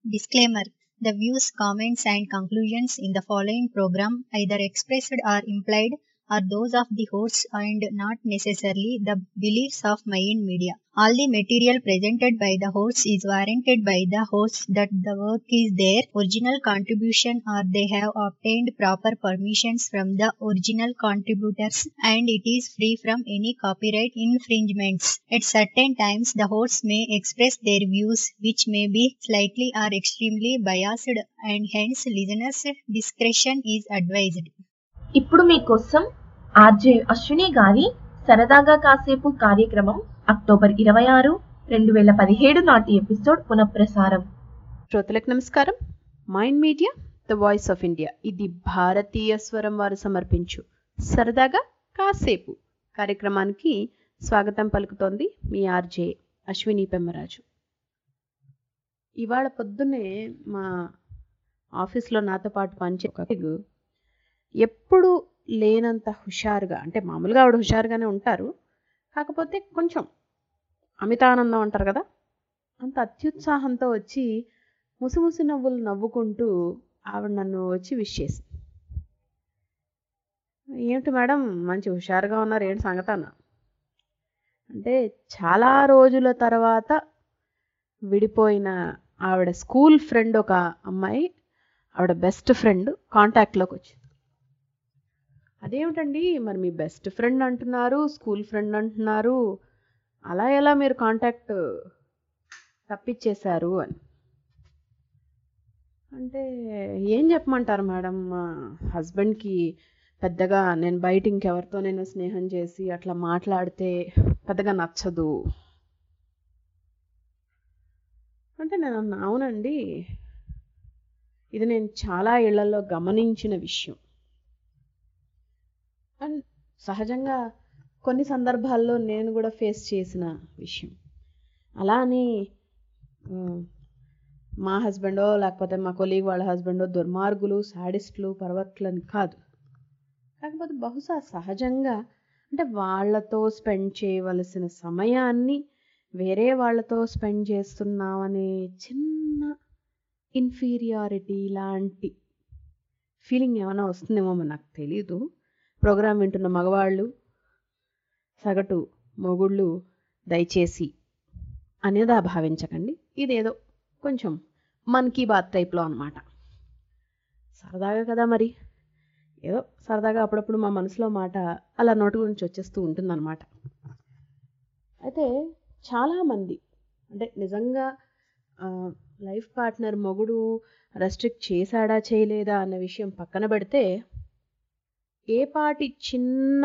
Disclaimer The views, comments, and conclusions in the following program, either expressed or implied, are those of the hosts and not necessarily the beliefs of Mayan Media. All the material presented by the hosts is warranted by the hosts that the work is their original contribution or they have obtained proper permissions from the original contributors and it is free from any copyright infringements. At certain times, the hosts may express their views which may be slightly or extremely biased and hence listeners' discretion is advised. ఇప్పుడు మీకోసం RJ Ashwini గారి సరదాగా కాసేపు కార్యక్రమం October ఇరవై ఆరు రెండు వేల పదిహేడు నాటి ఎపిసోడ్ పునఃప్రసారం శ్రోతలకు నమస్కారం mind media the voice of India ఇది భారతీయ స్వరం వారు సమర్పించు సరదాగా కాసేపు కార్యక్రమానికి స్వాగతం పలుకుతోంది మీ ఆర్జే అశ్విని పెమ్మరాజు ఇవాళ పొద్దున్నే మా ఆఫీస్లో నాతో పాటు పనిచే ఒక కొలీగ్ ఎప్పుడు లేనంత హుషారుగా అంటే మామూలుగా ఆవిడ హుషారుగానే ఉంటారు కాకపోతే కొంచెం అమితానందం అంటారు కదా అంత అత్యుత్సాహంతో వచ్చి ముసిముసి నవ్వులు నవ్వుకుంటూ ఆవిడ నన్ను వచ్చి విష్ చేసి ఏమిటి మేడం మంచి హుషారుగా ఉన్నారు ఏంటి సంగతి అన్న అంటే చాలా రోజుల తర్వాత విడిపోయిన ఆవిడ స్కూల్ ఫ్రెండ్ ఒక అమ్మాయి ఆవిడ బెస్ట్ ఫ్రెండ్ కాంటాక్ట్లోకి వచ్చింది అదేమిటండి మరి మీ బెస్ట్ ఫ్రెండ్ అంటున్నారు స్కూల్ ఫ్రెండ్ అంటున్నారు అలా ఎలా మీరు కాంటాక్ట్ తప్పించేశారు అని అంటే ఏం చెప్పమంటారు మేడం మా హస్బెండ్కి పెద్దగా నేను బయట ఇంకెవరితో నేను స్నేహం చేసి అట్లా మాట్లాడితే పెద్దగా నచ్చదు అంటే నేను అన్నా అవునండి ఇది నేను చాలా ఇళ్లలో గమనించిన విషయం అండ్ సహజంగా కొన్ని సందర్భాల్లో నేను కూడా ఫేస్ చేసిన విషయం అలా అని మా హస్బెండో లేకపోతే మా కొలీగ్ వాళ్ళ హస్బెండో దుర్మార్గులు సాడిస్టులు పర్వట్లని కాదు కాకపోతే బహుశా సహజంగా అంటే వాళ్ళతో స్పెండ్ చేయవలసిన సమయాన్ని వేరే వాళ్ళతో స్పెండ్ చేస్తున్నామనే చిన్న ఇన్ఫీరియారిటీ లాంటి ఫీలింగ్ ఏమైనా వస్తుందేమో నాకు తెలీదు ప్రోగ్రాం వింటున్న మగవాళ్ళు సగటు మొగుళ్ళు దయచేసి అనేదా భావించకండి ఇదేదో కొంచెం మన్ కీ బాత్ టైప్లో అనమాట సరదాగా కదా మరి ఏదో సరదాగా అప్పుడప్పుడు మా మనసులో మాట అలా నోటి గురించి వచ్చేస్తూ ఉంటుందన్నమాట అయితే చాలామంది అంటే నిజంగా లైఫ్ పార్ట్నర్ మొగుడు రెస్ట్రిక్ట్ చేశాడా చేయలేదా అన్న విషయం పక్కన పెడితే ఏ పాటి చిన్న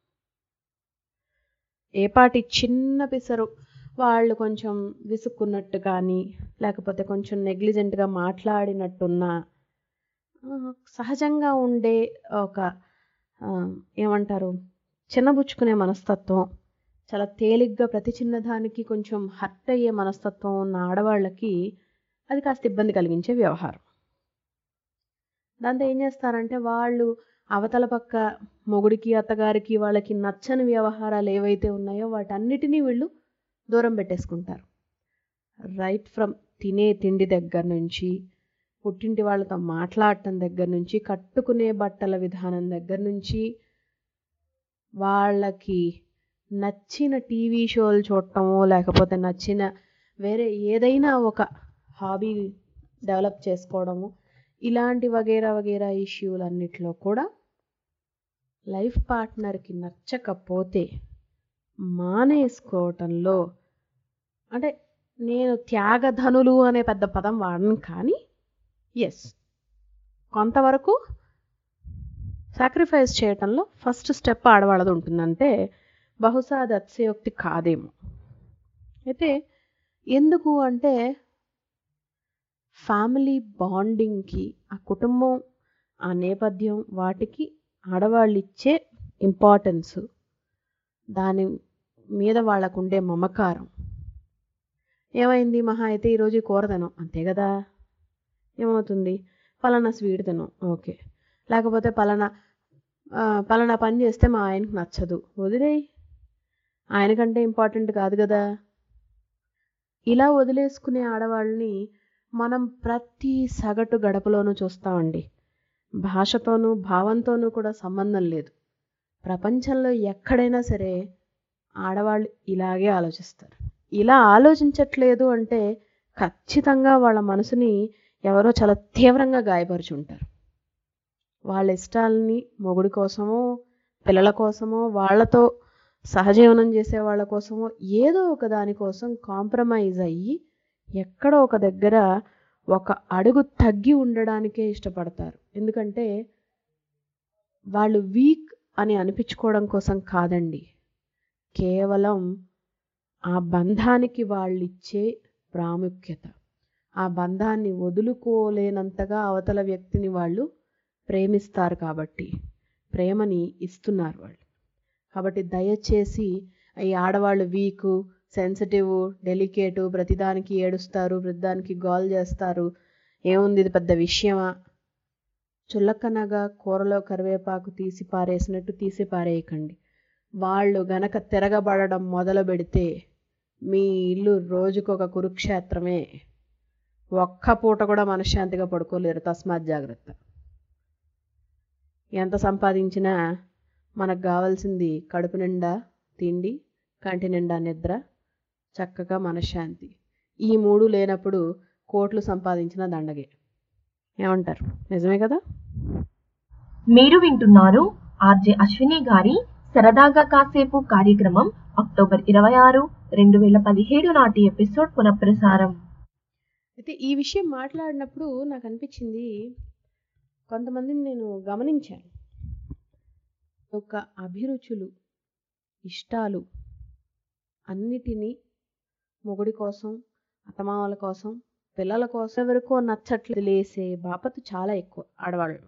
ఏ పాటి చిన్న పిసరు వాళ్ళు కొంచెం విసుక్కున్నట్టు కానీ లేకపోతే కొంచెం నెగ్లిజెంట్గా మాట్లాడినట్టున్నా సహజంగా ఉండే ఒక ఏమంటారు చిన్నబుచ్చుకునే మనస్తత్వం చాలా తేలిగ్గా ప్రతి చిన్నదానికి కొంచెం హర్ట్ అయ్యే మనస్తత్వం ఉన్న ఆడవాళ్ళకి అది కాస్త ఇబ్బంది కలిగించే వ్యవహారం దాంతో ఏం చేస్తారంటే వాళ్ళు అవతల పక్క మొగుడికి అత్తగారికి వాళ్ళకి నచ్చని వ్యవహారాలు ఏవైతే ఉన్నాయో వాటన్నిటినీ వీళ్ళు దూరం పెట్టేసుకుంటారు రైట్ ఫ్రమ్ తినే తిండి దగ్గర నుంచి పుట్టింటి వాళ్ళతో మాట్లాడటం దగ్గర నుంచి కట్టుకునే బట్టల విధానం దగ్గర నుంచి వాళ్ళకి నచ్చిన టీవీ షోలు చూడటమో లేకపోతే నచ్చిన వేరే ఏదైనా ఒక హాబీ డెవలప్ చేసుకోవడము ఇలాంటి వగేరా వగేరా ఇష్యూలన్నిట్లో కూడా లైఫ్ పార్ట్నర్కి నచ్చకపోతే మానేసుకోవటంలో అంటే నేను త్యాగధనులు అనే పెద్ద పదం వాడను కానీ ఎస్ కొంతవరకు సాక్రిఫైస్ చేయటంలో ఫస్ట్ స్టెప్ ఆడవాళ్ళది ఉంటుందంటే బహుశా అది అతిశయోక్తి కాదేమో అయితే ఎందుకు అంటే ఫ్యామిలీ బాండింగ్కి ఆ కుటుంబం ఆ నేపథ్యం వాటికి ఆడవాళ్ళు ఇచ్చే ఇంపార్టెన్స్ దాని మీద వాళ్ళకు ఉండే మమకారం ఏమైంది మహా అయితే ఈరోజు కూర తినం అంతే కదా ఏమవుతుంది పలానా స్వీట్ తినం ఓకే లేకపోతే పలానా పలానా పని చేస్తే మా ఆయనకు నచ్చదు వదిలేయి ఆయనకంటే ఇంపార్టెంట్ కాదు కదా ఇలా వదిలేసుకునే ఆడవాళ్ళని మనం ప్రతి సగటు గడపలోనూ చూస్తామండి భాషతోనూ భావంతోనూ కూడా సంబంధం లేదు ప్రపంచంలో ఎక్కడైనా సరే ఆడవాళ్ళు ఇలాగే ఆలోచిస్తారు ఇలా ఆలోచించట్లేదు అంటే ఖచ్చితంగా వాళ్ళ మనసుని ఎవరో చాలా తీవ్రంగా గాయపరిచి ఉంటారు వాళ్ళ ఇష్టాలని మొగుడి కోసమో పిల్లల కోసమో వాళ్ళతో సహజీవనం చేసే వాళ్ళ కోసమో ఏదో ఒక దానికోసం కాంప్రమైజ్ అయ్యి ఎక్కడో ఒక దగ్గర ఒక అడుగు తగ్గి ఉండడానికే ఇష్టపడతారు ఎందుకంటే వాళ్ళు వీక్ అని అనిపించుకోవడం కోసం కాదండి కేవలం ఆ బంధానికి వాళ్ళు ఇచ్చే ప్రాముఖ్యత ఆ బంధాన్ని వదులుకోలేనంతగా అవతల వ్యక్తిని వాళ్ళు ప్రేమిస్తారు కాబట్టి ప్రేమని ఇస్తున్నారు వాళ్ళు కాబట్టి దయచేసి ఈ ఆడవాళ్ళు వీకు సెన్సిటివ్ డెలికేటు ప్రతిదానికి ఏడుస్తారు ప్రతిదానికి గోల్ చేస్తారు ఏముంది ఇది పెద్ద విషయమా చుల్లకనగా కూరలో కరివేపాకు తీసి పారేసినట్టు తీసి పారేయకండి వాళ్ళు గనక తిరగబడడం మొదలు పెడితే మీ ఇల్లు రోజుకొక కురుక్షేత్రమే ఒక్క పూట కూడా మనశ్శాంతిగా పడుకోలేరు తస్మాత్ జాగ్రత్త ఎంత సంపాదించినా మనకు కావాల్సింది కడుపు నిండా తిండి కంటి నిండా నిద్ర చక్కగా మనశ్శాంతి ఈ మూడు లేనప్పుడు కోట్లు సంపాదించిన దండగే ఏమంటారు నిజమే కదా మీరు వింటున్నారు ఆర్జే అశ్విని గారి సరదాగా కాసేపు కార్యక్రమం అక్టోబర్ ఇరవై ఆరు రెండు వేల పదిహేడు నాటి ఎపిసోడ్ పునఃప్రసారం అయితే ఈ విషయం మాట్లాడినప్పుడు నాకు అనిపించింది కొంతమందిని నేను గమనించాను ఒక అభిరుచులు ఇష్టాలు అన్నిటినీ మొగుడి కోసం అత్తమామల కోసం పిల్లల కోసం ఎవరికో నచ్చట్లు లేసే బాపతు చాలా ఎక్కువ ఆడవాళ్ళు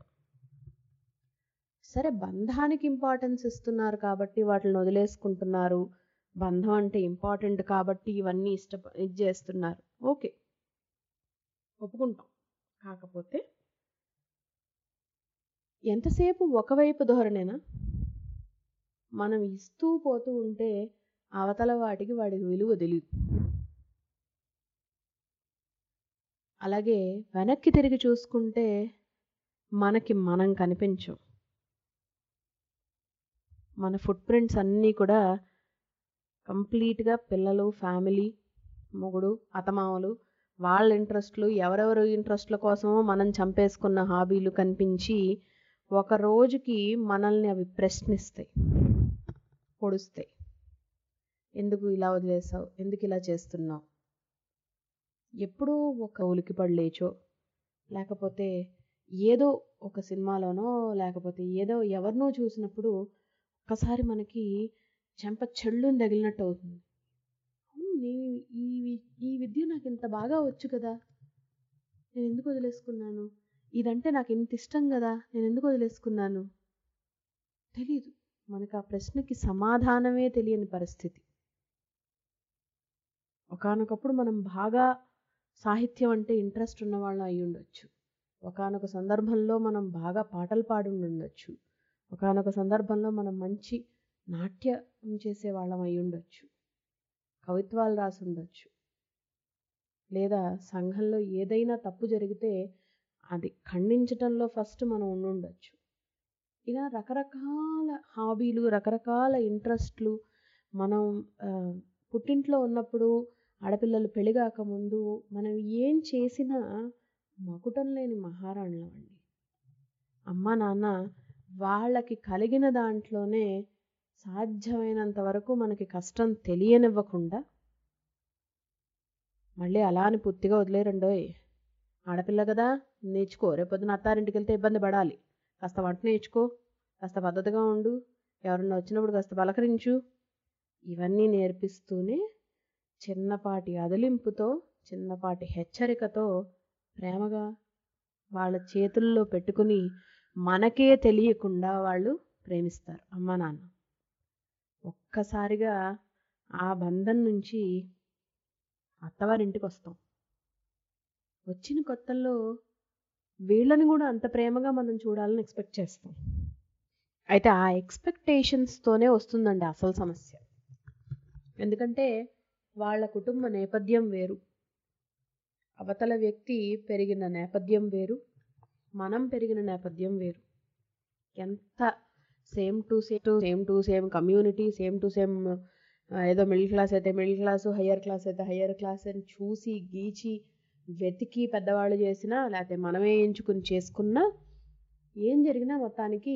సరే బంధానికి ఇంపార్టెన్స్ ఇస్తున్నారు కాబట్టి వాటిని వదిలేసుకుంటున్నారు బంధం అంటే ఇంపార్టెంట్ కాబట్టి ఇవన్నీ ఇష్ట ఇది చేస్తున్నారు ఓకే ఒప్పుకుంటాం కాకపోతే ఎంతసేపు ఒకవైపు ధోరణేనా మనం ఇస్తూ పోతూ ఉంటే అవతల వాటికి వాడికి విలువ తెలియదు అలాగే వెనక్కి తిరిగి చూసుకుంటే మనకి మనం కనిపించం మన ఫుట్ ప్రింట్స్ అన్నీ కూడా కంప్లీట్గా పిల్లలు ఫ్యామిలీ మొగుడు అతమామలు వాళ్ళ ఇంట్రెస్ట్లు ఎవరెవరు ఇంట్రెస్ట్ల కోసమో మనం చంపేసుకున్న హాబీలు కనిపించి ఒక రోజుకి మనల్ని అవి ప్రశ్నిస్తాయి పొడుస్తాయి ఎందుకు ఇలా వదిలేసావు ఎందుకు ఇలా చేస్తున్నావు ఎప్పుడూ ఒక ఉలికిపడి లేచో లేకపోతే ఏదో ఒక సినిమాలోనో లేకపోతే ఏదో ఎవరినో చూసినప్పుడు ఒక్కసారి మనకి చెంప చెళ్ళుని తగిలినట్టు అవుతుంది అవును నేను ఈ వి- ఈ విద్య నాకు ఇంత బాగా వచ్చు కదా నేను ఎందుకు వదిలేసుకున్నాను ఇదంటే నాకు ఇంత ఇష్టం కదా నేను ఎందుకు వదిలేసుకున్నాను తెలీదు మనకు ఆ ప్రశ్నకి సమాధానమే తెలియని పరిస్థితి ఒకానొకప్పుడు మనం బాగా సాహిత్యం అంటే ఇంట్రెస్ట్ ఉన్నవాళ్ళం అయి ఉండొచ్చు ఒకానొక సందర్భంలో మనం బాగా పాటలు పాడి ఉండొచ్చు ఒకానొక సందర్భంలో మనం మంచి నాట్యం చేసే వాళ్ళం అయి ఉండొచ్చు కవిత్వాలు రాసి ఉండొచ్చు లేదా సంఘంలో ఏదైనా తప్పు జరిగితే అది ఖండించటంలో ఫస్ట్ మనం ఉండుండొచ్చు ఇలా రకరకాల హాబీలు రకరకాల ఇంట్రెస్ట్లు మనం ఆ, పుట్టింట్లో ఉన్నప్పుడు ఆడపిల్లలు పెళ్లి కాకముందు మనం ఏం చేసినా మకుటం లేని మహారాణులం అండి అమ్మ నాన్న వాళ్ళకి కలిగిన దాంట్లోనే సాధ్యమైనంత వరకు మనకి కష్టం తెలియనివ్వకుండా మళ్ళీ అలా అని పూర్తిగా వదిలేరండోయ్ ఆడపిల్ల కదా నేర్చుకో రేపొద్దున అత్తారింటికి వెళ్తే ఇబ్బంది పడాలి కాస్త వంట నేర్చుకో కాస్త పద్ధతిగా ఉండు ఎవరన్నా వచ్చినప్పుడు కాస్త పలకరించు ఇవన్నీ నేర్పిస్తూనే చిన్నపాటి అదిలింపుతో చిన్నపాటి హెచ్చరికతో ప్రేమగా వాళ్ళ చేతుల్లో పెట్టుకుని మనకే తెలియకుండా వాళ్ళు ప్రేమిస్తారు అమ్మ నాన్న ఒక్కసారిగా ఆ బంధం నుంచి అత్తవారింటికి వస్తాం వచ్చిన కొత్తల్లో వీళ్ళని కూడా అంత ప్రేమగా మనం చూడాలని ఎక్స్పెక్ట్ చేస్తాం అయితే ఆ ఎక్స్పెక్టేషన్స్తోనే వస్తుందండి అసలు సమస్య ఎందుకంటే వాళ్ళ కుటుంబ నేపథ్యం వేరు అవతల వ్యక్తి పెరిగిన నేపథ్యం వేరు మనం పెరిగిన నేపథ్యం వేరు ఎంత same to same to same to same community same to same ఏదో మిడిల్ క్లాస్ అయితే మిడిల్ క్లాస్ హయ్యర్ క్లాస్ అయితే హయ్యర్ క్లాస్ అని చూసి గీచి వెతికి పెద్దవాళ్ళు చేసినా లేకపోతే మనమే ఎంచుకుని చేసుకున్నా ఏం జరిగినా మొత్తానికి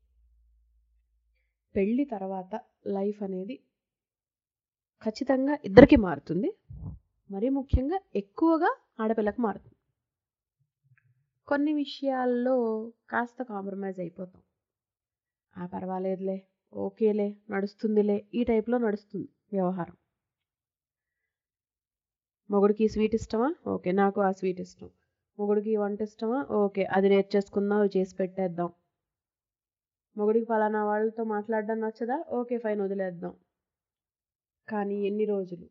పెళ్ళి తర్వాత లైఫ్ అనేది ఖచ్చితంగా ఇద్దరికి మారుతుంది మరీ ముఖ్యంగా ఎక్కువగా ఆడపిల్లకు మారుతుంది కొన్ని విషయాల్లో కాస్త కాంప్రమైజ్ అయిపోతాం ఆ పర్వాలేదులే ఓకేలే నడుస్తుందిలే ఈ టైప్లో నడుస్తుంది వ్యవహారం మొగుడికి స్వీట్ ఇష్టమా ఓకే నాకు ఆ స్వీట్ ఇష్టం మొగుడికి వంట ఇష్టమా ఓకే అది నేర్చేసుకుందాం అవి చేసి పెట్టేద్దాం మొగుడికి ఫలానా వాళ్ళతో మాట్లాడడం నచ్చదా ఓకే ఫైన్ వదిలేద్దాం కానీ ఎన్ని రోజులు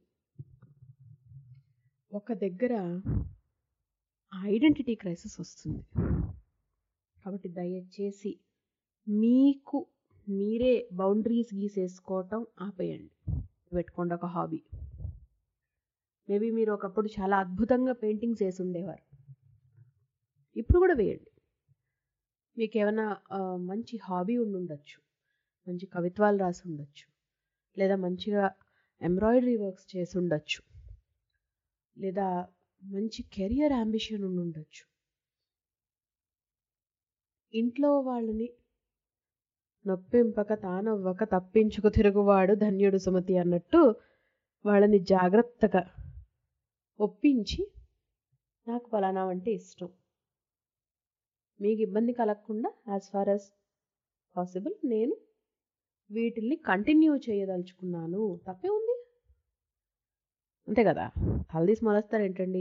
ఒక దగ్గర ఐడెంటిటీ క్రైసిస్ వస్తుంది కాబట్టి దయచేసి మీకు మీరే బౌండరీస్ గీసేసుకోవటం ఆపేయండి పెట్టుకోండి ఒక హాబీ మేబీ మీరు ఒకప్పుడు చాలా అద్భుతంగా పెయింటింగ్స్ వేసి ఉండేవారు ఇప్పుడు కూడా వేయండి మీకు ఏమైనా మంచి హాబీ ఉండి ఉండొచ్చు మంచి కవిత్వాలు రాసి ఉండొచ్చు లేదా మంచిగా ఎంబ్రాయిడరీ వర్క్స్ చేసి ఉండొచ్చు లేదా మంచి కెరియర్ అంబిషన్ ఉండి ఉండొచ్చు ఇంట్లో వాళ్ళని నొప్పింపక తానవ్వక తప్పించుకు తిరుగువాడు ధన్యుడు సుమతి అన్నట్టు వాళ్ళని జాగ్రత్తగా ఒప్పించి నాకు ఫలానా అంటే ఇష్టం మీకు ఇబ్బంది కలగకుండా యాజ్ ఫార్ యాజ్ పాసిబుల్ నేను వీటిల్ని కంటిన్యూ చేయదలుచుకున్నాను తప్పే ఉంది అంతే కదా తలదీసి మొలస్తారేంటండి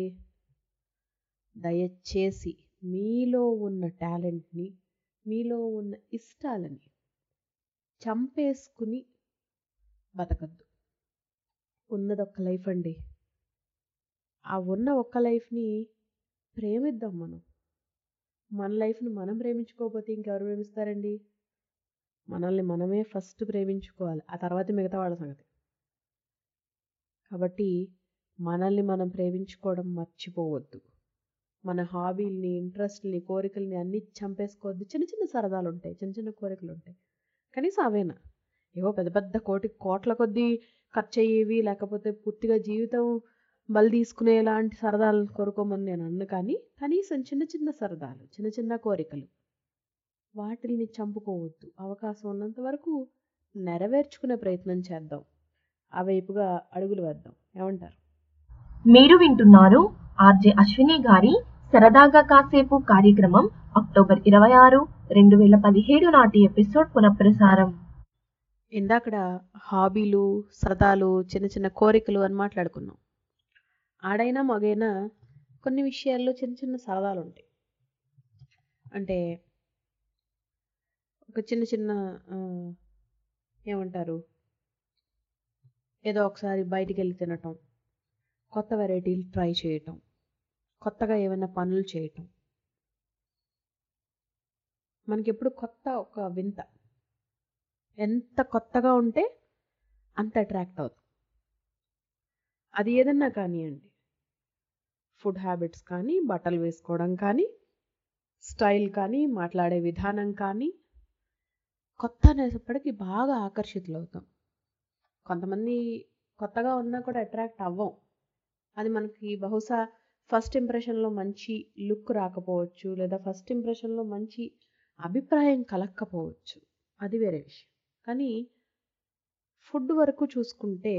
దయచేసి మీలో ఉన్న టాలెంట్ని మీలో ఉన్న ఇష్టాలని చంపేసుకుని బతకద్దు ఉన్నది ఒక్క లైఫ్ అండి ఆ ఉన్న ఒక్క లైఫ్ని ప్రేమిద్దాం మనం మన లైఫ్ని మనం ప్రేమించుకోకపోతే ఇంకెవరు ప్రేమిస్తారండి మనల్ని మనమే ఫస్ట్ ప్రేమించుకోవాలి ఆ తర్వాత మిగతా వాళ్ళ సంగతి కాబట్టి మనల్ని మనం ప్రేమించుకోవడం మర్చిపోవద్దు మన హాబీల్ని ఇంట్రెస్ట్ని కోరికల్ని అన్నీ చంపేసుకోవద్దు చిన్న చిన్న సరదాలు ఉంటాయి చిన్న చిన్న కోరికలు ఉంటాయి కనీసం అవేనా ఏవో పెద్ద పెద్ద కోటి కోట్ల కొద్దీ ఖర్చు అయ్యేవి లేకపోతే పూర్తిగా జీవితం బలి తీసుకునేలాంటి సరదాలు కోరుకోమని నేను అన్ను కానీ కనీసం చిన్న చిన్న సరదాలు చిన్న చిన్న కోరికలు వాటిని చంపుకోవద్దు అవకాశం ఉన్నంత వరకు నెరవేర్చుకునే ప్రయత్నం చేద్దాం ఆ వైపుగా అడుగులు వేద్దాం ఏమంటారు మీరు వింటున్నారు ఆర్జే అశ్విని గారి సరదాగా కాసేపు కార్యక్రమం అక్టోబర్ ఇరవై ఆరు రెండు వేల పదిహేడు నాటి ఎపిసోడ్ పునఃప్రసారం ఇందాకడ హాబీలు సరదాలు చిన్న చిన్న కోరికలు అని మాట్లాడుకున్నాం ఆడైనా మగైనా కొన్ని విషయాల్లో చిన్న చిన్న సరదాలు ఉంటాయి అంటే ఒక చిన్న చిన్న ఆ, ఏమంటారు ఏదో ఒకసారి బయటికి వెళ్ళి తినటం కొత్త వెరైటీలు ట్రై చేయటం కొత్తగా ఏమైనా పనులు చేయటం మనకి ఎప్పుడు కొత్త ఒక వింత ఎంత కొత్తగా ఉంటే అంత అట్రాక్ట్ అవుతాం అది ఏదన్నా కానివ్వండి ఫుడ్ హ్యాబిట్స్ కానీ బట్టలు వేసుకోవడం కానీ స్టైల్ కానీ మాట్లాడే విధానం కానీ కొత్త అనేసప్పటికి బాగా ఆకర్షితులు అవుతాం కొంతమంది కొత్తగా ఉన్నా కూడా అట్రాక్ట్ అవ్వం అది మనకి బహుశా ఫస్ట్ ఇంప్రెషన్లో మంచి లుక్ రాకపోవచ్చు లేదా ఫస్ట్ ఇంప్రెషన్లో మంచి అభిప్రాయం కలక్కపోవచ్చు అది వేరే విషయం కానీ ఫుడ్ వరకు చూసుకుంటే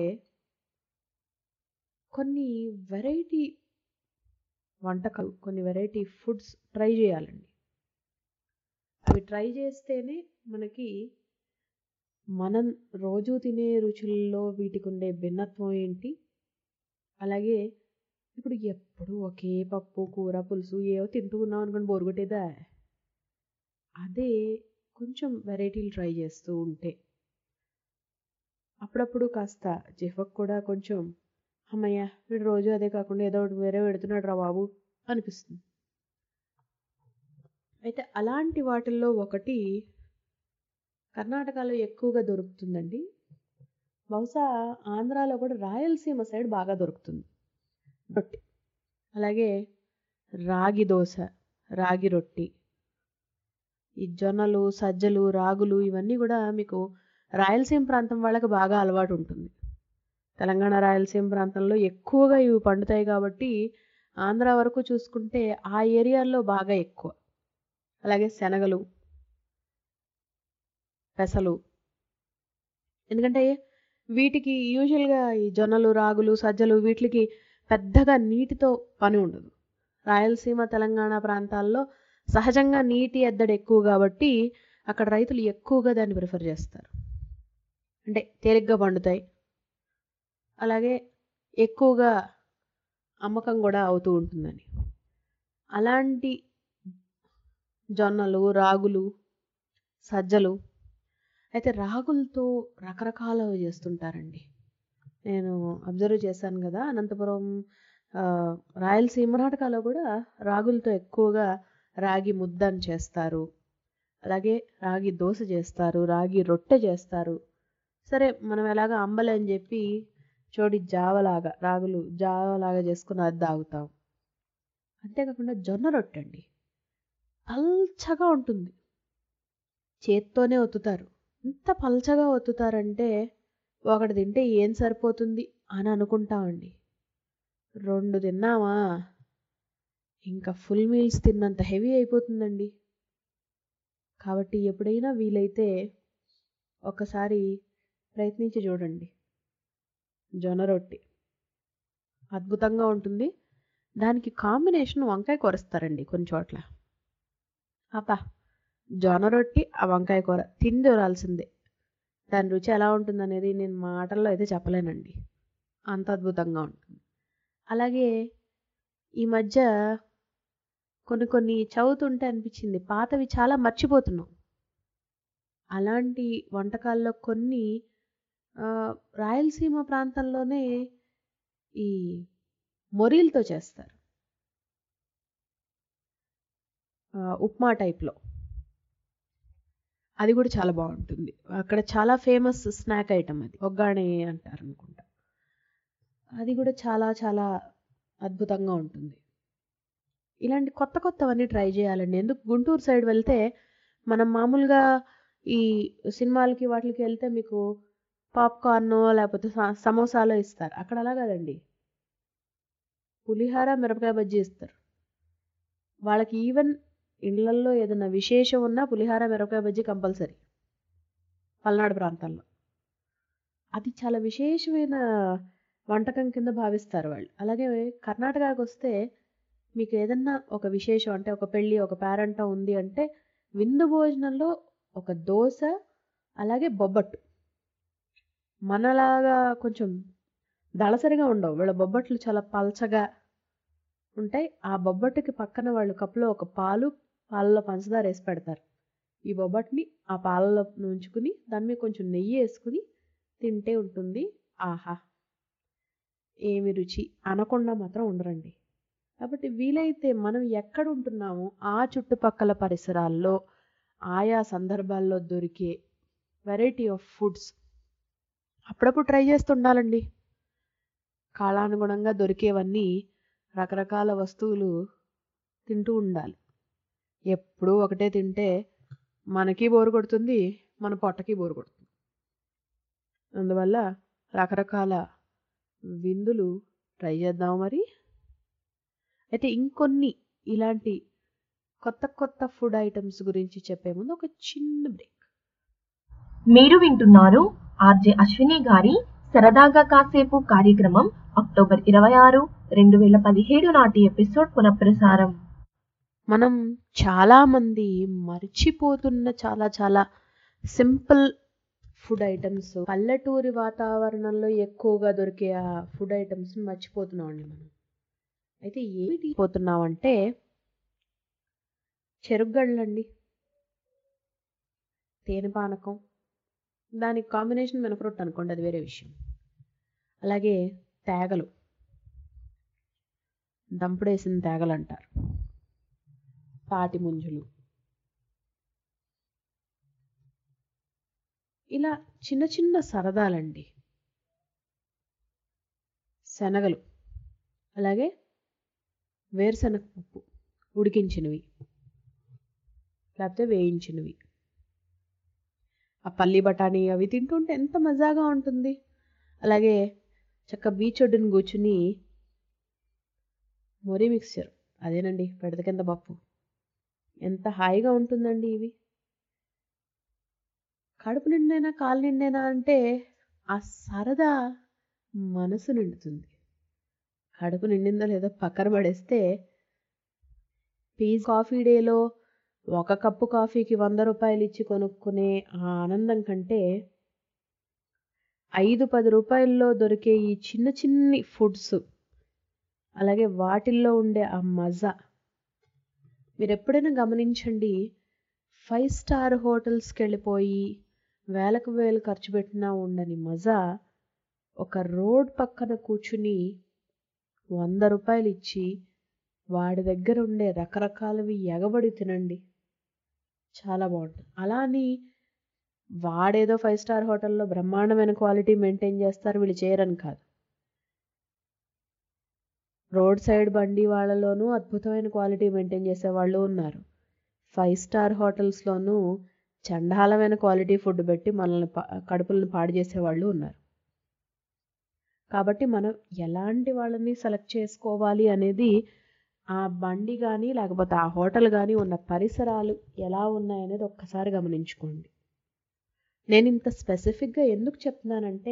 కొన్ని వెరైటీ వంటకాలు కొన్ని వెరైటీ ఫుడ్స్ ట్రై చేయాలండి అవి ట్రై చేస్తేనే మనకి మనం రోజు తినే రుచుల్లో వీటికి ఉండే భిన్నత్వం ఏంటి అలాగే ఇప్పుడు ఎప్పుడు ఒకే పప్పు కూర పులుసు ఏవో తింటూ ఉన్నాం అనుకోండి బోరుగొట్టేదా అదే కొంచెం వెరైటీలు ట్రై చేస్తూ ఉంటే అప్పుడప్పుడు కాస్త జిహ్వకు కూడా కొంచెం అమ్మయ్య వీడు రోజు అదే కాకుండా ఏదో ఒకటి వేరే పెడుతున్నాడు రా బాబు అనిపిస్తుంది అయితే అలాంటి వాటిల్లో ఒకటి కర్ణాటకలో ఎక్కువగా దొరుకుతుందండి బహుశా ఆంధ్రాలో కూడా రాయలసీమ సైడ్ బాగా దొరుకుతుంది రొట్టె అలాగే రాగి దోశ రాగి రొట్టి ఈ జొన్నలు సజ్జలు రాగులు ఇవన్నీ కూడా మీకు రాయలసీమ ప్రాంతం వాళ్ళకి బాగా అలవాటు ఉంటుంది తెలంగాణ రాయలసీమ ప్రాంతంలో ఎక్కువగా ఇవి పండుతాయి కాబట్టి ఆంధ్ర వరకు చూసుకుంటే ఆ ఏరియాల్లో బాగా ఎక్కువ అలాగే శనగలు పెసలు ఎందుకంటే వీటికి యూజువల్గా ఈ జొన్నలు రాగులు సజ్జలు వీటికి పెద్దగా నీటితో పని ఉండదు రాయలసీమ తెలంగాణ ప్రాంతాల్లో సహజంగా నీటి ఎద్దడి ఎక్కువ కాబట్టి అక్కడ రైతులు ఎక్కువగా దాన్ని ప్రిఫర్ చేస్తారు అంటే తేలిగ్గా పండుతాయి అలాగే ఎక్కువగా అమ్మకం కూడా అవుతూ ఉంటుందని అలాంటి జొన్నలు రాగులు సజ్జలు అయితే రాగులతో రకరకాలవి చేస్తుంటారండి నేను అబ్జర్వ్ చేశాను కదా అనంతపురం ఆ, రాయలసీమ కర్ణాటకలో కూడా రాగులతో ఎక్కువగా రాగి ముద్దని చేస్తారు అలాగే రాగి దోశ చేస్తారు రాగి రొట్టె చేస్తారు సరే మనం ఎలాగ అంబలి అని చెప్పి చోడి జావలాగా రాగులు జావలాగా చేసుకుని అది తాగుతాం అంతేకాకుండా జొన్న రొట్టె అండి పల్చగా ఉంటుంది చేత్తోనే ఒత్తుతారు ఎంత పల్చగా ఒత్తుతారంటే ఒకటి తింటే ఏం సరిపోతుంది అని అనుకుంటామండి రెండు తిన్నామా ఇంకా ఫుల్ మీల్స్ తిన్నంత హెవీ అయిపోతుందండి కాబట్టి ఎప్పుడైనా వీలైతే ఒకసారి ప్రయత్నించి చూడండి జొన్న రొట్టి అద్భుతంగా ఉంటుంది దానికి కాంబినేషన్ వంకాయ కూరస్తారండి కొన్ని చోట్ల అబ్బా జొన్న రొట్టి ఆ వంకాయ కూర తిని చూడాల్సిందే దాని రుచి ఎలా ఉంటుందనేది నేను మాటల్లో అయితే చెప్పలేనండి అంత అద్భుతంగా ఉంటుంది అలాగే ఈ మధ్య కొన్ని కొన్ని చదువుతుంటే అనిపించింది పాతవి చాలా మర్చిపోతున్నాం అలాంటి వంటకాల్లో కొన్ని ఆ, రాయలసీమ ప్రాంతంలోనే ఈ మొరీలతో చేస్తారు ఆ, ఉప్మా టైప్లో అది కూడా చాలా బాగుంటుంది అక్కడ చాలా ఫేమస్ స్నాక్ ఐటమ్ అది ఒగ్గాణి అంటారు అనుకుంటా అది కూడా చాలా చాలా అద్భుతంగా ఉంటుంది ఇలాంటి కొత్త కొత్తవన్నీ ట్రై చేయాలండి ఎందుకు గుంటూరు సైడ్ వెళ్తే మనం మామూలుగా ఈ సినిమాలకి వాటికి వెళ్తే మీకు పాప్కార్న్ లేకపోతే స- సమోసాలో ఇస్తారు అక్కడ అలా కాదండి పులిహార మిరపకాయ బజ్జీ ఇస్తారు వాళ్ళకి ఈవెన్ ఇళ్లల్లో ఏదైనా విశేషం ఉన్నా పులిహార మిరపకాయ బజ్జీ కంపల్సరీ పల్నాడు ప్రాంతాల్లో అది చాలా విశేషమైన వంటకం కింద భావిస్తారు వాళ్ళు అలాగే కర్ణాటకకు వస్తే మీకు ఏదన్నా ఒక విశేషం అంటే ఒక పెళ్ళి ఒక పేరంట ఉంది అంటే విందు భోజనంలో ఒక దోశ అలాగే బొబ్బట్టు మనలాగా కొంచెం దళసరిగా ఉండవు వీళ్ళ బొబ్బట్లు చాలా పల్చగా ఉంటాయి ఆ బొబ్బట్టుకి పక్కన వాళ్ళు కప్పులో ఒక పాలు పాలలో పంచదార వేసి పెడతారు ఈ బొబ్బట్ని ఆ పాలలో ఉంచుకుని దాని మీద కొంచెం నెయ్యి వేసుకుని తింటే ఉంటుంది ఆహా ఏమి రుచి అనకుండా మాత్రం ఉండరండి కాబట్టి వీలైతే మనం ఎక్కడ ఉంటున్నామో ఆ చుట్టుపక్కల పరిసరాల్లో ఆయా సందర్భాల్లో దొరికే వెరైటీ ఆఫ్ ఫుడ్స్ అప్పుడప్పుడు ట్రై చేస్తుండాలండి కాలానుగుణంగా దొరికేవన్నీ రకరకాల వస్తువులు తింటూ ఉండాలి ఎప్పుడూ ఒకటే తింటే మనకి బోరు కొడుతుంది మన పొట్టకి బోరు కొడుతుంది అందువల్ల రకరకాల విందులు ట్రై చేద్దాం మరి అయితే ఇంకొన్ని ఇలాంటి కొత్త కొత్త ఫుడ్ ఐటమ్స్ గురించి చెప్పే ముందు ఒక చిన్న బ్రేక్ మీరు వింటున్నారు ఆర్జే అశ్విని గారి సరదాగా కాసేపు కార్యక్రమం అక్టోబర్ ఇరవై ఆరు రెండు వేల పదిహేడు నాటి ఎపిసోడ్ పునఃప్రసారం మనం చాలామంది మర్చిపోతున్న చాలా చాలా సింపుల్ ఫుడ్ ఐటమ్స్ పల్లెటూరి వాతావరణంలో ఎక్కువగా దొరికే ఆ ఫుడ్ ఐటమ్స్ మర్చిపోతున్నామండి మనం అయితే ఏమిటి పోతున్నామంటే చెరుగ్గళ్ళండి తేనె పానకం దానికి కాంబినేషన్ మినపరొట్టు అనుకోండి అది వేరే విషయం అలాగే తేగలు దంపుడేసిన తేగలు అంటారు తాటి ముంజులు ఇలా చిన్న చిన్న సరదాలండి శనగలు అలాగే వేరుశనగ పప్పు ఉడికించినవి లేకపోతే వేయించినవి ఆ పల్లి బఠానీ అవి తింటుంటే ఎంత మజాగా ఉంటుంది అలాగే చక్క బీచ్ ఒడ్డున కూర్చుని మొరి మిక్స్చర్ అదేనండి పెడత కింద పప్పు ఎంత హాయిగా ఉంటుందండి ఇవి కడుపు నిండైనా కాలు నిండైనా అంటే ఆ సరదా మనసు నిండుతుంది కడుపు నిండిందో లేదో పక్కన పడేస్తే పీజ్ కాఫీ డేలో ఒక కప్పు కాఫీకి వంద రూపాయలు ఇచ్చి కొనుక్కునే ఆ ఆనందం కంటే ఐదు పది రూపాయల్లో దొరికే ఈ చిన్న చిన్ని ఫుడ్స్ అలాగే వాటిల్లో ఉండే ఆ మజా మీరు ఎప్పుడైనా గమనించండి ఫైవ్ స్టార్ హోటల్స్కి వెళ్ళిపోయి వేలకు వేలు ఖర్చు పెట్టినా ఉండని మజా ఒక రోడ్ పక్కన కూర్చుని వంద రూపాయలు ఇచ్చి వాడి దగ్గర ఉండే రకరకాలవి ఎగబడి తినండి చాలా బాగుంటుంది అలా అని వాడేదో ఫైవ్ స్టార్ హోటల్లో బ్రహ్మాండమైన క్వాలిటీ మెయింటైన్ చేస్తారు వీళ్ళు చేయరని కాదు రోడ్ సైడ్ బండి వాళ్ళలోనూ అద్భుతమైన క్వాలిటీ మెయింటైన్ చేసే వాళ్ళు ఉన్నారు ఫైవ్ స్టార్ హోటల్స్లోనూ చండాలమైన క్వాలిటీ ఫుడ్ పెట్టి మనల్ని కడుపులను పాడు చేసే వాళ్ళు ఉన్నారు కాబట్టి మనం ఎలాంటి వాళ్ళని సెలెక్ట్ చేసుకోవాలి అనేది ఆ బండి కానీ లేకపోతే ఆ హోటల్ కానీ ఉన్న పరిసరాలు ఎలా ఉన్నాయనేది ఒక్కసారి గమనించుకోండి నేను ఇంత స్పెసిఫిక్గా ఎందుకు చెప్తున్నానంటే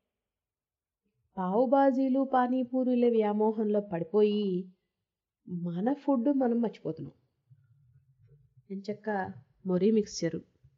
పావుబాజీలు పానీపూరీల వ్యామోహంలో పడిపోయి మన ఫుడ్ మనం మర్చిపోతున్నాం ఎంచక్క మొరీ మిక్స్చరు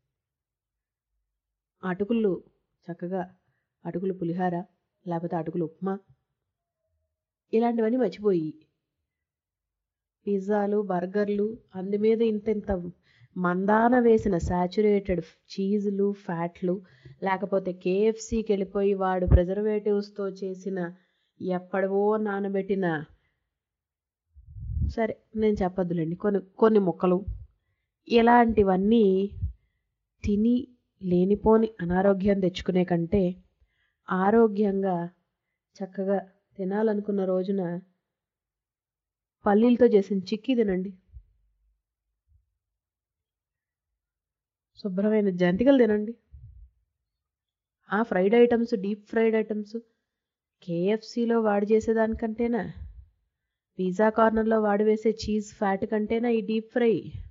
అటుకులు చక్కగా అటుకులు పులిహార లేకపోతే అటుకులు ఉప్మా ఇలాంటివన్నీ మర్చిపోయి పిజ్జాలు బర్గర్లు అందు మీద ఇంత ఇంత మందాన వేసిన సాచురేటెడ్ చీజులు ఫ్యాట్లు లేకపోతే కేఎఫ్సీకి వెళ్ళిపోయి వాడు ప్రిజర్వేటివ్స్తో చేసిన ఎప్పటివో నానబెట్టిన సరే నేను చెప్పొద్దులేండి కొన్ని కొన్ని ముక్కలు ఇలాంటివన్నీ తిని లేనిపోని అనారోగ్యం తెచ్చుకునే కంటే ఆరోగ్యంగా చక్కగా తినాలనుకున్న రోజున పల్లీలతో చేసిన చిక్కీ తినండి శుభ్రమైన జంతికలు తినండి ఆ fried items deep fried items కేఎఫ్సీలో వాడు చేసేదానికంటేనా పిజ్జా కార్నర్లో వాడు వేసే చీజ్ ఫ్యాట్ కంటేనా ఈ డీప్ ఫ్రై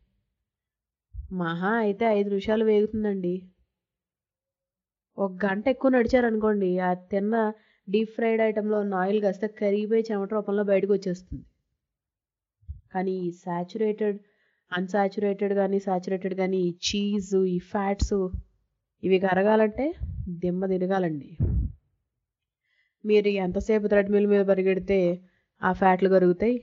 మహా అయితే ఐదు నిమిషాలు వేగుతుందండి ఒక గంట ఎక్కువ నడిచారనుకోండి ఆ తిన్న డీప్ ఫ్రైడ్ ఐటెంలో ఉన్న ఆయిల్ కాస్త కరిగిపోయి చెమట రూపంలో బయటకు వచ్చేస్తుంది కానీ ఈ సాచురేటెడ్ అన్సాచురేటెడ్ కానీ సాచురేటెడ్ కానీ ఈ చీజు ఈ ఫ్యాట్స్ ఇవి కరగాలంటే దిమ్మ తిరగాలండి మీరు ఎంతసేపు థ్రెడ్మిల్ మీద పరిగెడితే ఆ ఫ్యాట్లు కరుగుతాయి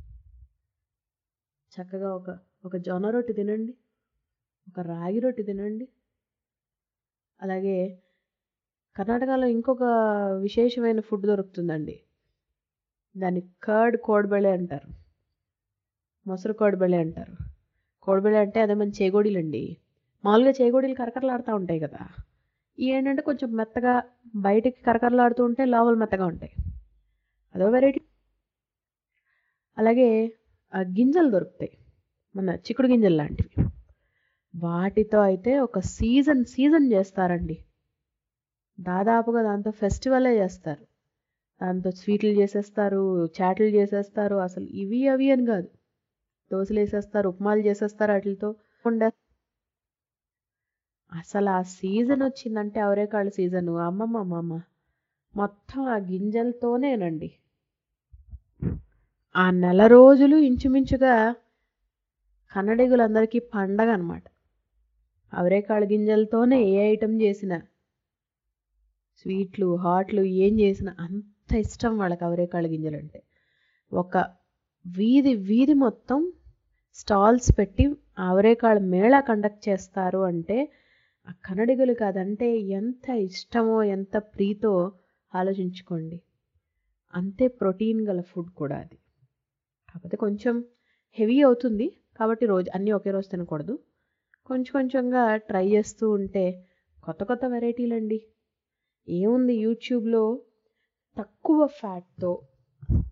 చక్కగా ఒక ఒక జొన్న రొట్టె తినండి ఒక రాగి రొట్టె తినండి అలాగే కర్ణాటకలో ఇంకొక విశేషమైన ఫుడ్ దొరుకుతుందండి దాన్ని కర్డ్ కోడిబెళ్ళే అంటారు మొసరు కోడిబెళ్ళే అంటారు కోడిబెళ్ళే అంటే అదే మన చేగోడీలండి మామూలుగా చేగోడీలు కరకరలాడుతూ ఉంటాయి కదా ఈ ఏంటంటే కొంచెం మెత్తగా బయటికి కరకరలాడుతూ ఉంటే లోపల మెత్తగా ఉంటాయి అదో వెరైటీ అలాగే గింజలు దొరుకుతాయి మన చిక్కుడు గింజలు లాంటివి వాటితో అయితే ఒక సీజన్ సీజన్ చేస్తారండి దాదాపుగా దాంతో ఫెస్టివలే చేస్తారు దాంతో స్వీట్లు చేసేస్తారు చాట్లు చేసేస్తారు అసలు ఇవి అవి అని కాదు దోశలు వేసేస్తారు ఉప్మాలు చేసేస్తారు వాటితో ఉండే అసలు ఆ సీజన్ వచ్చిందంటే అవరేకాళ్ళ సీజన్ అమ్మమ్మ అమ్మమ్మ మొత్తం ఆ గింజలతోనేనండి ఆ నెల రోజులు ఇంచుమించుగా కన్నడిగులందరికీ పండగ అనమాట అవరేకాళ్ళ గింజలతోనే ఏ ఐటెం చేసినా స్వీట్లు హాట్లు ఏం చేసినా అంత ఇష్టం వాళ్ళకి అవరేకాళ్ళ గింజలు అంటే ఒక వీధి వీధి మొత్తం స్టాల్స్ పెట్టి అవరేకాళ్ళ మేళా కండక్ట్ చేస్తారు అంటే ఆ కన్నడిగులకి అదంటే ఎంత ఇష్టమో ఎంత ప్రీతో ఆలోచించుకోండి అంతే ప్రోటీన్ గల ఫుడ్ కూడా అది కాకపోతే కొంచెం హెవీ అవుతుంది కాబట్టి రోజు అన్నీ ఒకే రోజు తినకూడదు కొంచెం కొంచెంగా ట్రై చేస్తూ ఉంటే కొత్త కొత్త వెరైటీలు అండి ఏముంది యూట్యూబ్లో తక్కువ ఫ్యాట్తో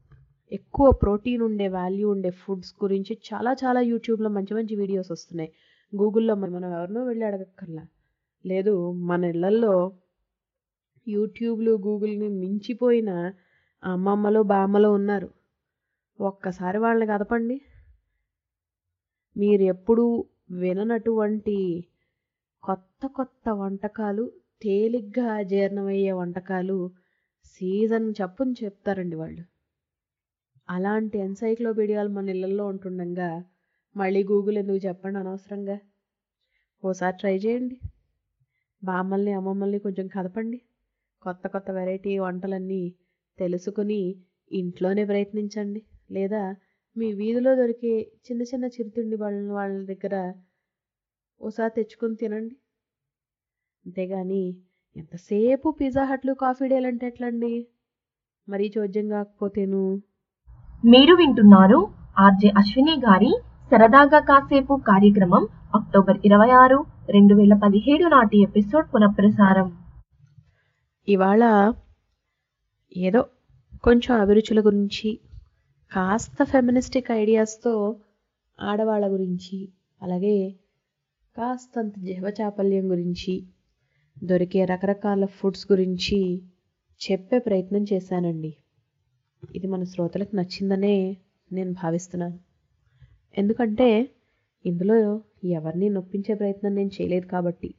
ఎక్కువ ప్రోటీన్ ఉండే వాల్యూ ఉండే ఫుడ్స్ గురించి చాలా చాలా యూట్యూబ్లో మంచి మంచి వీడియోస్ వస్తున్నాయి గూగుల్లో మనం ఎవరినో వెళ్ళి అడగక్కర్లా లేదు మన ఇళ్ళల్లో యూట్యూబ్లు గూగుల్ని మించిపోయిన అమ్మమ్మలు బామ్మలు ఉన్నారు ఒక్కసారి వాళ్ళని కదపండి మీరు ఎప్పుడూ విననటువంటి కొత్త కొత్త వంటకాలు తేలిగ్గా జీర్ణమయ్యే వంటకాలు సీజన్ చెప్పుని చెప్తారండి వాళ్ళు అలాంటి ఎన్సైక్లోపీడియాలు మన ఇళ్ళల్లో ఉంటుండగా మళ్ళీ గూగుల్ ఎందుకు చెప్పండి అనవసరంగా ఓసారి ట్రై చేయండి బామ్మల్ని అమ్మమ్మల్ని కొంచెం కదపండి కొత్త కొత్త వెరైటీ వంటలన్నీ తెలుసుకుని ఇంట్లోనే ప్రయత్నించండి లేదా మీ వీధిలో దొరికే చిన్న చిన్న చిరుతిండి వాళ్ళ వాళ్ళ దగ్గర ఓసారి తెచ్చుకొని తినండి అంతేగాని ఎంతసేపు పిజ్జా హట్లు కాఫీ డేలు అంటే ఎట్లండి మరీ చోద్యం కాకపోతేను మీరు వింటున్నారు ఆర్జే అశ్విని గారి సరదాగా కాసేపు కార్యక్రమం అక్టోబర్ ఇరవై ఆరు రెండు వేల పదిహేడు నాటి ఎపిసోడ్ పునఃప్రసారం ఇవాళ ఏదో కొంచెం అభిరుచుల గురించి కాస్త ఫెమినిస్టిక్ ఐడియాస్తో ఆడవాళ్ళ గురించి అలాగే కాస్తంత జీవచాపల్యం గురించి దొరికే రకరకాల ఫుడ్స్ గురించి చెప్పే ప్రయత్నం చేశానండి ఇది మన శ్రోతలకు నచ్చిందనే నేను భావిస్తున్నాను ఎందుకంటే ఇందులో ఎవరిని నొప్పించే ప్రయత్నం నేను చేయలేదు కాబట్టి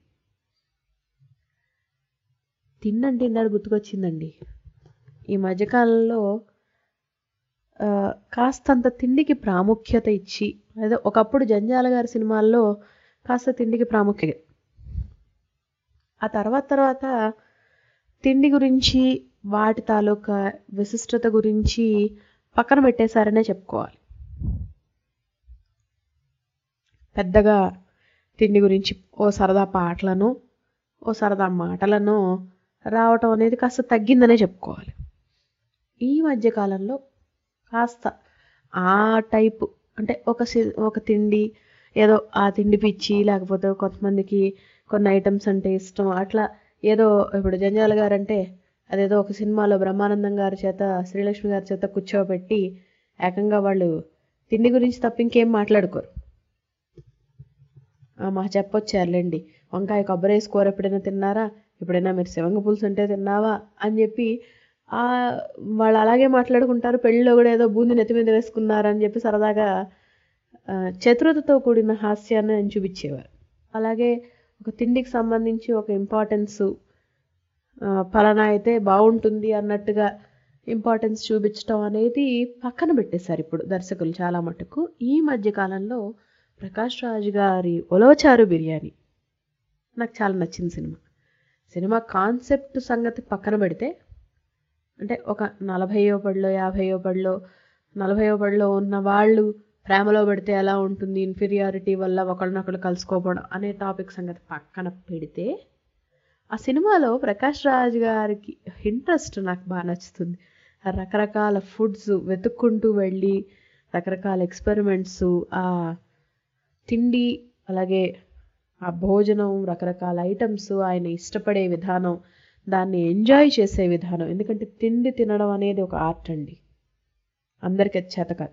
తిన్నంటే ఇందాడు గుర్తుకొచ్చిందండి ఈ మధ్యకాలంలో ఆ, కాస్తంత తిండికి ప్రాముఖ్యత ఇచ్చి అదే ఒకప్పుడు జంజాల గారి సినిమాల్లో కాస్త తిండికి ప్రాముఖ్యత ఆ తర్వాత తర్వాత తిండి గురించి వాటి తాలూకా విశిష్టత గురించి పక్కన పెట్టేశారనే చెప్పుకోవాలి పెద్దగా తిండి గురించి ఓ సరదా పాటలను ఓ సరదా మాటలను రావటం అనేది కాస్త తగ్గిందనే చెప్పుకోవాలి ఈ మధ్యకాలంలో కాస్త ఆ టైపు అంటే ఒక సి- ఒక తిండి ఏదో ఆ తిండి పిచ్చి లేకపోతే కొంతమందికి కొన్ని ఐటమ్స్ అంటే ఇష్టం అట్లా ఏదో ఇప్పుడు జంజాల గారు అంటే అదేదో ఒక సినిమాలో బ్రహ్మానందం గారి చేత శ్రీలక్ష్మి గారి చేత కూర్చోబెట్టి ఏకంగా వాళ్ళు తిండి గురించి తప్ప ఇంకేం మాట్లాడుకోరు ఆ, మా చెప్పొచ్చారులేండి వంకాయ కొబ్బరి వేసి కూర ఎప్పుడైనా తిన్నారా ఎప్పుడైనా మీరు శివంగ పులుసు అంటే తిన్నావా అని చెప్పి ఆ వాళ్ళు అలాగే మాట్లాడుకుంటారు పెళ్ళిలో కూడా ఏదో బూంది నెత్తి మీద వేసుకున్నారని చెప్పి సరదాగా ఆ, చతురతతో కూడిన హాస్యాన్ని ఆయన చూపించేవారు అలాగే ఒక తిండికి సంబంధించి ఒక ఇంపార్టెన్స్ ఫలానా అయితే బాగుంటుంది అన్నట్టుగా ఇంపార్టెన్స్ చూపించడం అనేది పక్కన పెట్టేశారు ఇప్పుడు దర్శకులు చాలా మటుకు ఈ మధ్య కాలంలో ప్రకాష్ రాజ్ గారి ఉలవచారు బిర్యానీ నాకు చాలా నచ్చింది సినిమా సినిమా కాన్సెప్ట్ సంగతి పక్కన పెడితే అంటే ఒక నలభైయో పడిలో యాభైయో పడిలో నలభైయో పడిలో ఉన్న వాళ్ళు ప్రేమలో పడితే ఎలా ఉంటుంది ఇన్ఫీరియారిటీ వల్ల ఒకళ్ళనొకళ్ళు కలుసుకోవడం అనే టాపిక్ సంగతి పక్కన పెడితే ఆ సినిమాలో ప్రకాష్ రాజ్ గారికి ఇంట్రెస్ట్ నాకు బాగా నచ్చుతుంది ఆ రకరకాల ఫుడ్స్ వెతుక్కుంటూ వెళ్ళి రకరకాల ఎక్స్పెరిమెంట్స్ ఆ తిండి అలాగే ఆ భోజనం రకరకాల ఐటమ్స్ ఆయన ఇష్టపడే విధానం దాన్ని ఎంజాయ్ చేసే విధానం ఎందుకంటే తిండి తినడం అనేది ఒక ఆర్ట్ అండి అందరికీ అది చేత కాదు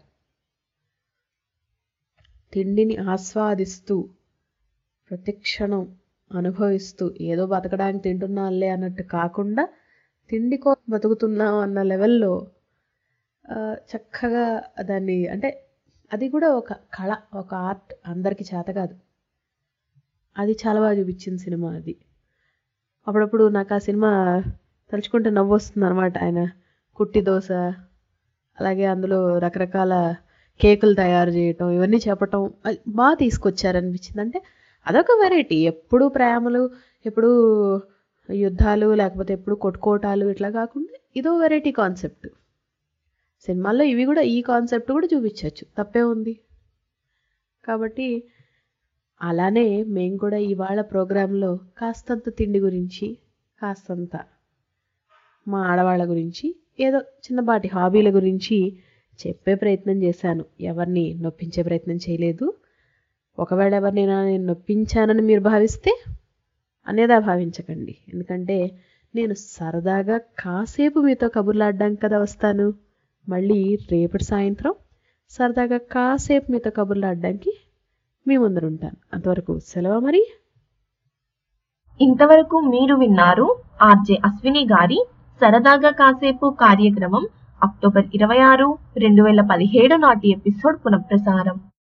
తిండిని ఆస్వాదిస్తూ ప్రతిక్షణం అనుభవిస్తూ ఏదో బతకడానికి తింటున్నానులే అన్నట్టు కాకుండా తిండి కోసం బతుకుతున్నాం అన్న లెవెల్లో ఆ, చక్కగా దాన్ని అంటే అది కూడా ఒక కళ ఒక ఆర్ట్ అందరికీ చేత కాదు అది చాలా బాగా చూపించింది సినిమా అది అప్పుడప్పుడు నాకు ఆ సినిమా తలుచుకుంటే నవ్వు వస్తుంది అనమాట ఆయన కుట్టి దోశ అలాగే అందులో రకరకాల కేకులు తయారు చేయటం ఇవన్నీ చెప్పటం అది బాగా తీసుకొచ్చారనిపించింది అంటే అదొక వెరైటీ ఎప్పుడు ప్రేమలు ఎప్పుడు యుద్ధాలు లేకపోతే ఎప్పుడు కొట్టుకోటాలు ఇట్లా కాకుండా ఇదో వెరైటీ కాన్సెప్ట్ సినిమాల్లో ఇవి కూడా ఈ కాన్సెప్ట్ కూడా చూపించవచ్చు తప్పే ఉంది కాబట్టి అలానే మేము కూడా ఇవాళ ప్రోగ్రాంలో కాస్తంత తిండి గురించి కాస్తంత మా ఆడవాళ్ళ గురించి ఏదో చిన్నపాటి హాబీల గురించి చెప్పే ప్రయత్నం చేశాను ఎవరిని నొప్పించే ప్రయత్నం చేయలేదు ఒకవేళ ఎవరినైనా నేను నొప్పించానని మీరు భావిస్తే అనేదా భావించకండి ఎందుకంటే నేను సరదాగా కాసేపు మీతో కబుర్లాడడానికి కదా వస్తాను మళ్ళీ రేపటి సాయంత్రం సరదాగా కాసేపు మీతో కబుర్లు ఆడడానికి మీ ముందరుంటాను అంతవరకు సెలవు మరి ఇంతవరకు మీరు విన్నారు ఆర్జే అశ్విని గారి సరదాగా కాసేపు కార్యక్రమం అక్టోబర్ ఇరవై ఆరు రెండు వేల పదిహేడు నాటి ఎపిసోడ్ పునఃప్రసారం